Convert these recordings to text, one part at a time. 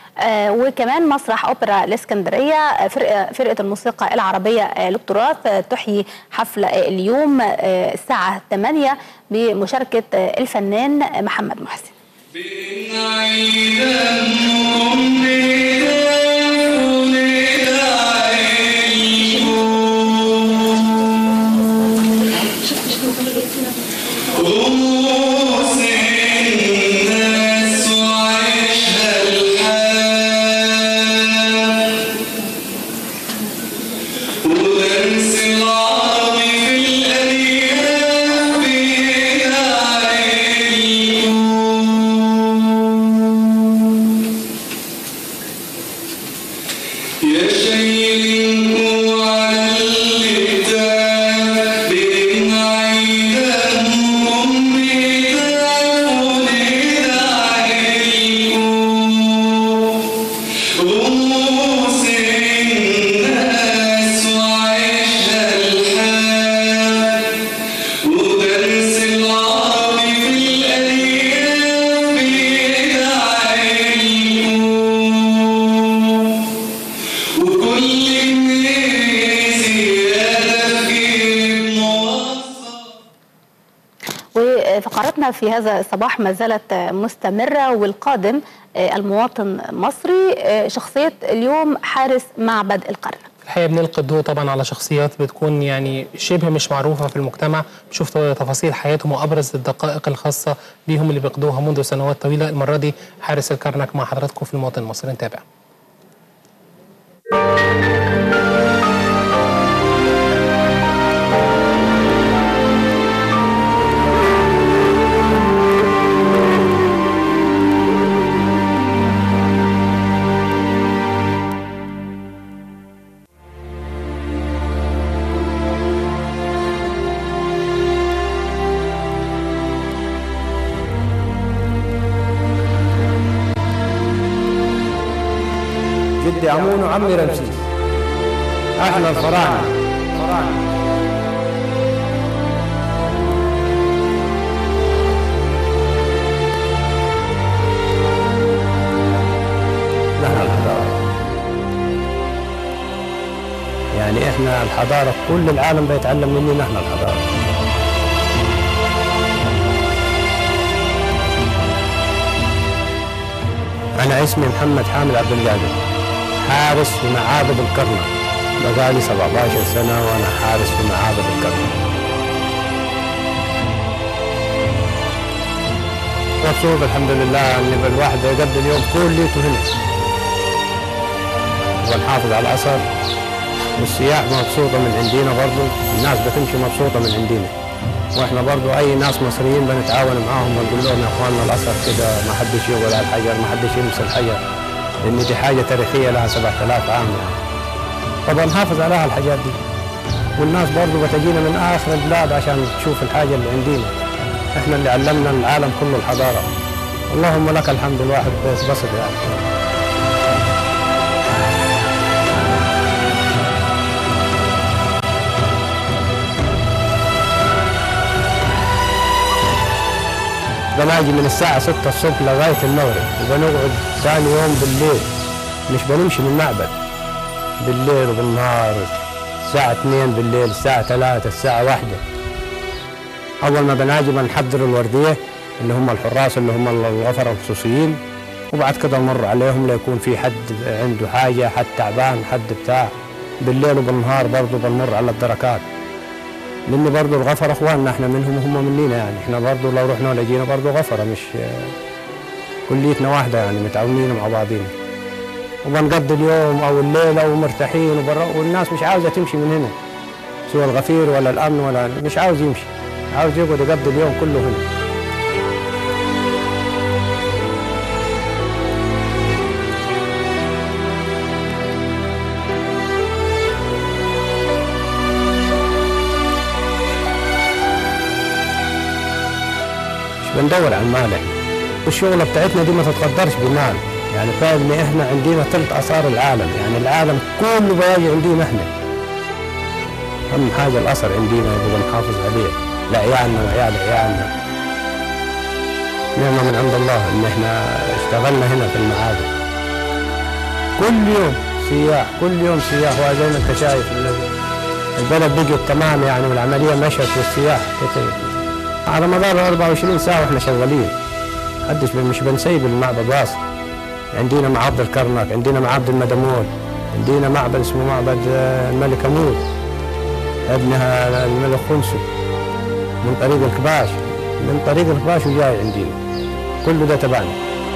آه، وكمان مسرح اوبرا الاسكندريه آه، فرقه فرقه الموسيقى العربيه آه، للتراث آه، تحيي حفل آه، اليوم آه، الساعه 8 بمشاركه آه، الفنان محمد محسن يا شيخ على الكتاب بإن عيدهم بتكون عليكم رؤوس الناس وعيشها الحال ودرس العربي في الأديان بإيد عليكم وكل زيادة في موظف وفقراتنا في هذا الصباح ما زالت مستمرة والقادم المواطن مصري شخصية اليوم حارس معبد القرن الحقيقه بنلقي الضوء طبعا على شخصيات بتكون يعني شبه مش معروفه في المجتمع بنشوف تفاصيل حياتهم وابرز الدقائق الخاصه بيهم اللي بيقضوها منذ سنوات طويله المره دي حارس الكرنك مع حضراتكم في المواطن المصري نتابع جدي عمون وعمي رمسيس احنا الفراعنه الفراعنه نحن الحضاره يعني احنا الحضاره كل العالم بيتعلم مننا نحن الحضاره انا اسمي محمد حامد عبد القادر حارس في معابد الكرنك بقالي 17 سنة وأنا حارس في معابد الكرنك مبسوط الحمد لله إن الواحد يقضي اليوم كليته هنا ونحافظ على الأثر والسياح مبسوطة من عندنا برضو الناس بتمشي مبسوطة من عندنا واحنا برضو اي ناس مصريين بنتعاون معاهم ونقول لهم يا اخواننا الاثر كده ما حدش يقعد على الحجر ما حدش يلمس الحجر لان دي حاجه تاريخيه لها 7000 عام يعني طبعا نحافظ عليها الحاجات دي والناس برضو بتجينا من اخر البلاد عشان تشوف الحاجه اللي عندنا احنا اللي علمنا العالم كله الحضاره اللهم لك الحمد الواحد بيتبسط يعني بناجي من الساعة 6 الصبح لغاية المغرب وبنقعد ثاني يوم بالليل مش بنمشي من المعبد بالليل وبالنهار الساعة 2 بالليل الساعة 3 الساعة 1 أول ما بناجي بنحضر الوردية اللي هم الحراس اللي هم الغفر الخصوصيين وبعد كده نمر عليهم ليكون في حد عنده حاجة حد تعبان حد بتاع بالليل وبالنهار برضه بنمر على الدركات لان برضه الغفر اخواننا احنا منهم وهم مننا يعني احنا برضه لو رحنا ولا جينا برضه غفره مش كليتنا واحده يعني متعاونين مع بعضينا وبنقضي اليوم او الليل او مرتاحين وبر... والناس مش عاوزه تمشي من هنا سواء الغفير ولا الامن ولا مش عاوز يمشي عاوز يقعد يقضي اليوم كله هنا مش بندور على المال احنا والشغله بتاعتنا دي ما تتقدرش بمال يعني فاهم احنا عندنا ثلث اثار العالم يعني العالم كله بيجي عندنا احنا اهم حاجه الاثر عندنا يبقى نحافظ عليه لعيالنا وعيال عيالنا نعمه من عند الله ان احنا اشتغلنا هنا في المعابد كل يوم سياح كل يوم سياح وزي ما انت شايف ال- البلد بقت تمام يعني والعمليه مشت والسياح كتير على مدار 24 ساعه واحنا شغالين محدش مش بنسيب المعبد واصل عندنا معبد الكرنك عندنا معبد المدمون عندنا معبد اسمه معبد آه، الملك امود ابنها الملك خنسو من طريق الكباش من طريق الكباش وجاي عندنا كله ده تبعنا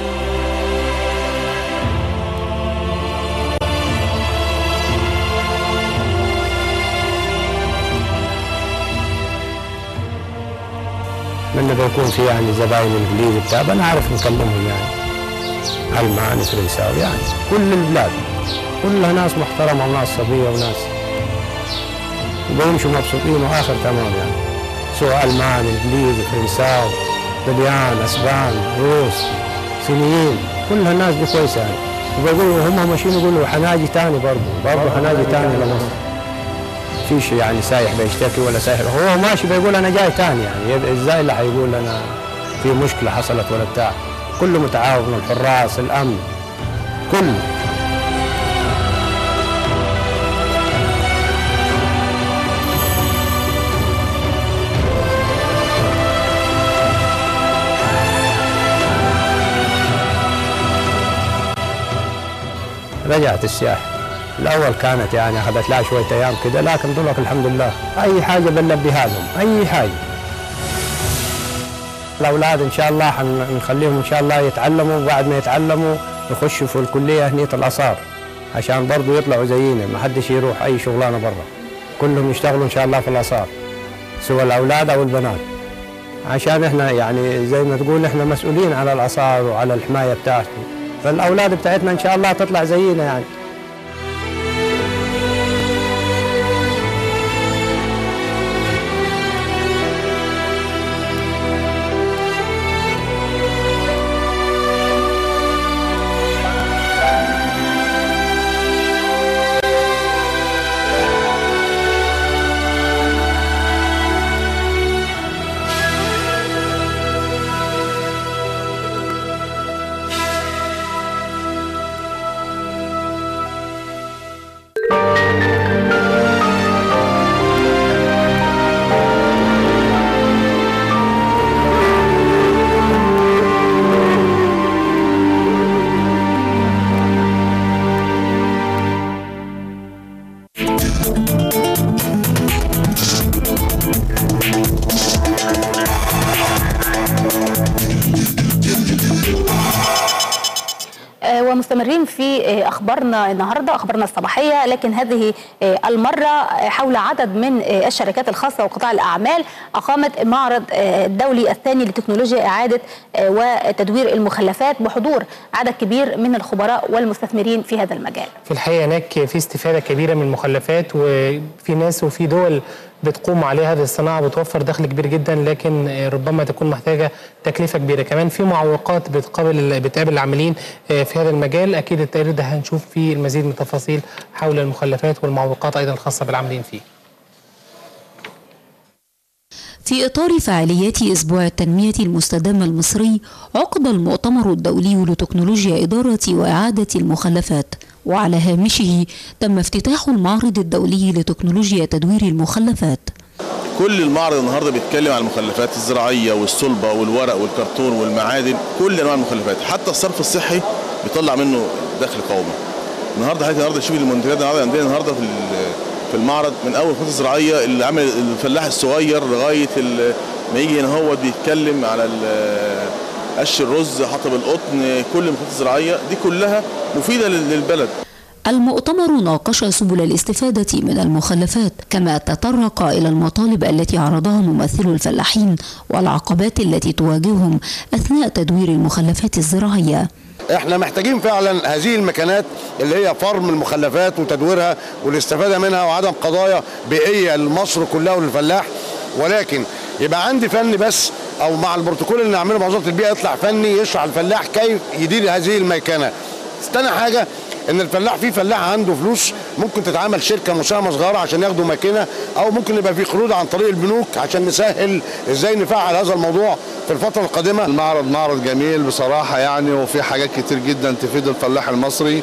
من بيكون في يعني زباين انجليزي بتاع انا عارف نكلمهم يعني الماني فرنساوي يعني كل البلاد كلها ناس محترمه وناس صبيه وناس بيمشوا مبسوطين واخر تمام يعني سواء الماني انجليزي فرنساوي طليان اسبان روس صينيين كلها الناس دي كويسه يعني وبيقولوا هم ماشيين يقولوا حناجي تاني برضه برضه حناجي تاني لمصر فيش يعني سايح بيشتكي ولا سايح هو ماشي بيقول انا جاي تاني يعني يب- ازاي اللي حيقول انا في مشكله حصلت ولا بتاع كله متعاون الحراس الامن كله رجعت السياحة الأول كانت يعني أخذت لها شوية أيام كده لكن دلوقتي الحمد لله أي حاجة بنلبيها لهم أي حاجة الأولاد إن شاء الله حنخليهم إن شاء الله يتعلموا وبعد ما يتعلموا يخشوا في الكلية هنية الآثار عشان برضو يطلعوا زينا ما حدش يروح أي شغلانة برا كلهم يشتغلوا إن شاء الله في الآثار سواء الأولاد أو البنات عشان احنا يعني زي ما تقول احنا مسؤولين على الآثار وعلى الحماية بتاعته فالأولاد بتاعتنا إن شاء الله تطلع زينا يعني آه، ومستمرين في آه، اخبارنا النهارده اخبارنا الصباحيه لكن هذه آه، المره آه، حول عدد من آه، الشركات الخاصه وقطاع الاعمال اقامت المعرض آه، الدولي الثاني لتكنولوجيا اعاده آه، وتدوير المخلفات بحضور عدد كبير من الخبراء والمستثمرين في هذا المجال. في الحقيقه هناك في استفاده كبيره من المخلفات وفي ناس وفي دول بتقوم عليها هذه الصناعه بتوفر دخل كبير جدا لكن آه، ربما تكون محتاجه تكلفه كبيره كمان في معوقات بتقابل بتقابل العاملين آه، في هذا المجال اكيد التقرير ده هنشوف فيه المزيد من التفاصيل حول المخلفات والمعوقات ايضا الخاصه بالعاملين فيه في إطار فعاليات أسبوع التنمية المستدامة المصري عقد المؤتمر الدولي لتكنولوجيا إدارة وإعادة المخلفات وعلى هامشه تم افتتاح المعرض الدولي لتكنولوجيا تدوير المخلفات كل المعرض النهارده بيتكلم عن المخلفات الزراعيه والصلبه والورق والكرتون والمعادن كل انواع المخلفات حتى الصرف الصحي بيطلع منه دخل قومي النهارده حضرتك النهارده شوف المنتجات النهارده عندنا النهارده في ال- في المعرض من اول الخطوط الزراعيه اللي عامل الفلاح الصغير لغايه ال- ما يجي هنا هو بيتكلم على ال- قش الرز حطب القطن كل الخطوط الزراعيه دي كلها مفيده لل- للبلد المؤتمر ناقش سبل الاستفادة من المخلفات كما تطرق إلى المطالب التي عرضها ممثلو الفلاحين والعقبات التي تواجههم أثناء تدوير المخلفات الزراعية احنا محتاجين فعلا هذه المكانات اللي هي فرم المخلفات وتدويرها والاستفاده منها وعدم قضايا بيئيه لمصر كلها وللفلاح ولكن يبقى عندي فن بس او مع البروتوكول اللي نعمله مع وزاره البيئه يطلع فني يشرح الفلاح كيف يدير هذه الميكنه. تاني حاجه ان الفلاح في فلاح عنده فلوس ممكن تتعمل شركه مساهمه صغيره عشان ياخدوا ماكينه او ممكن يبقى في قروض عن طريق البنوك عشان نسهل ازاي نفعل هذا الموضوع في الفتره القادمه المعرض معرض جميل بصراحة يعني وفي حاجات كتير جدا تفيد الفلاح المصري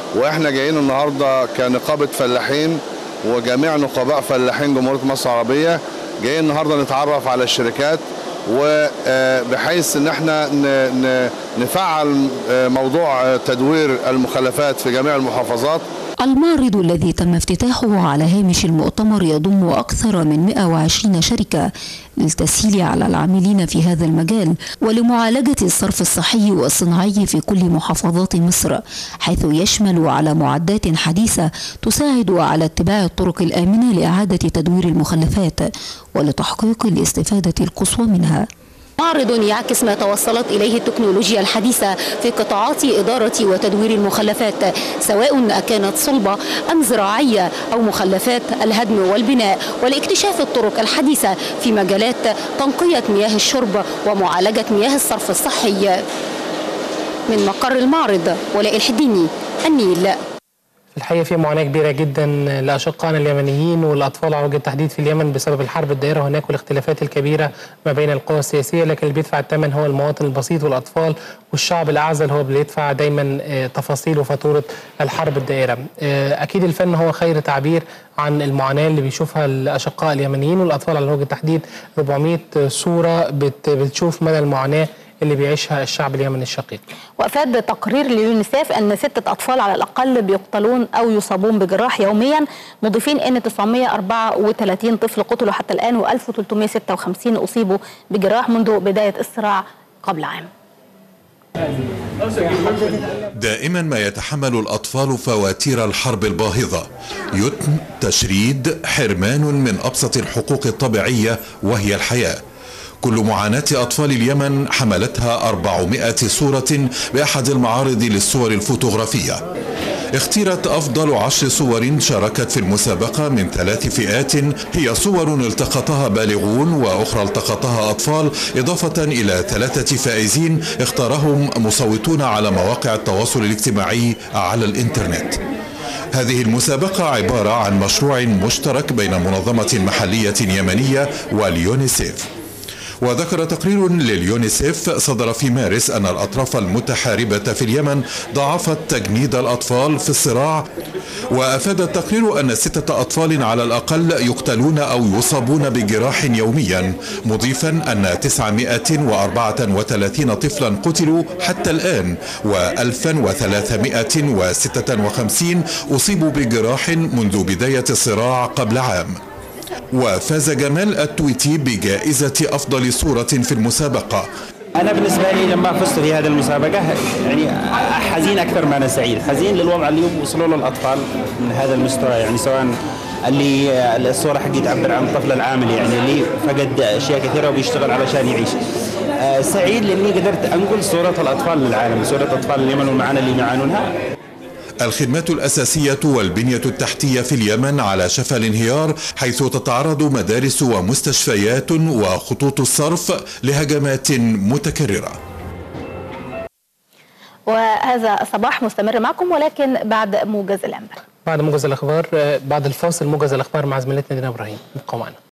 واحنا جايين النهارده كنقابه فلاحين وجميع نقباء فلاحين جمهوريه مصر العربيه جايين النهارده نتعرف على الشركات وبحيث ان احنا ن- ن- نفعل آه، موضوع آه، تدوير المخلفات في جميع المحافظات المعرض الذي تم افتتاحه على هامش المؤتمر يضم أكثر من 120 شركة للتسهيل على العاملين في هذا المجال ولمعالجة الصرف الصحي والصناعي في كل محافظات مصر حيث يشمل على معدات حديثة تساعد على اتباع الطرق الآمنة لإعادة تدوير المخلفات ولتحقيق الاستفادة القصوى منها معرض يعكس ما توصلت إليه التكنولوجيا الحديثة في قطاعات إدارة وتدوير المخلفات سواء كانت صلبة أم زراعية أو مخلفات الهدم والبناء ولاكتشاف الطرق الحديثة في مجالات تنقية مياه الشرب ومعالجة مياه الصرف الصحي من مقر المعرض ولاء الحديني النيل في الحقيقه في معاناه كبيره جدا لاشقائنا اليمنيين والاطفال على وجه التحديد في اليمن بسبب الحرب الدائره هناك والاختلافات الكبيره ما بين القوى السياسيه لكن اللي بيدفع الثمن هو المواطن البسيط والاطفال والشعب الاعزل هو اللي بيدفع دايما آه، تفاصيل وفاتوره الحرب الدائره. آه، اكيد الفن هو خير تعبير عن المعاناه اللي بيشوفها الاشقاء اليمنيين والاطفال على وجه التحديد 400 صوره بت- بتشوف مدى المعاناه اللي بيعيشها الشعب اليمني الشقيق. وافاد تقرير ليونيسيف ان ستة اطفال على الاقل بيقتلون او يصابون بجراح يوميا مضيفين ان 934 طفل قتلوا حتى الان و1356 اصيبوا بجراح منذ بدايه الصراع قبل عام دائما ما يتحمل الأطفال فواتير الحرب الباهظة يتم تشريد حرمان من أبسط الحقوق الطبيعية وهي الحياة كل معاناة أطفال اليمن حملتها 400 صورة بأحد المعارض للصور الفوتوغرافية اختيرت أفضل عشر صور شاركت في المسابقة من ثلاث فئات هي صور التقطها بالغون وأخرى التقطها أطفال إضافة إلى ثلاثة فائزين اختارهم مصوتون على مواقع التواصل الاجتماعي على الإنترنت هذه المسابقة عبارة عن مشروع مشترك بين منظمة محلية يمنية واليونيسيف وذكر تقرير لليونيسيف صدر في مارس أن الأطراف المتحاربة في اليمن ضاعفت تجنيد الأطفال في الصراع وأفاد التقرير أن ستة أطفال على الأقل يقتلون أو يصابون بجراح يوميا مضيفا أن 934 طفلا قتلوا حتى الآن و1356 أصيبوا بجراح منذ بداية الصراع قبل عام وفاز جمال التويتي بجائزة أفضل صورة في المسابقة انا بالنسبه لي لما فزت في هذه المسابقه يعني حزين اكثر ما انا سعيد حزين للوضع اللي وصلوا له الاطفال من هذا المستوى يعني سواء اللي الصوره حقي تعبر عن الطفل العامل يعني اللي فقد اشياء كثيره وبيشتغل علشان يعيش آه، سعيد لاني قدرت انقل صوره الاطفال للعالم صوره اطفال اليمن والمعاناه اللي يعانونها الخدمات الأساسية والبنية التحتية في اليمن على شفا الانهيار حيث تتعرض مدارس ومستشفيات وخطوط الصرف لهجمات متكررة وهذا الصباح مستمر معكم ولكن بعد موجز الانباء بعد موجز الاخبار آه، بعد الفاصل موجز الاخبار مع زميلتنا دينا ابراهيم ابقوا معنا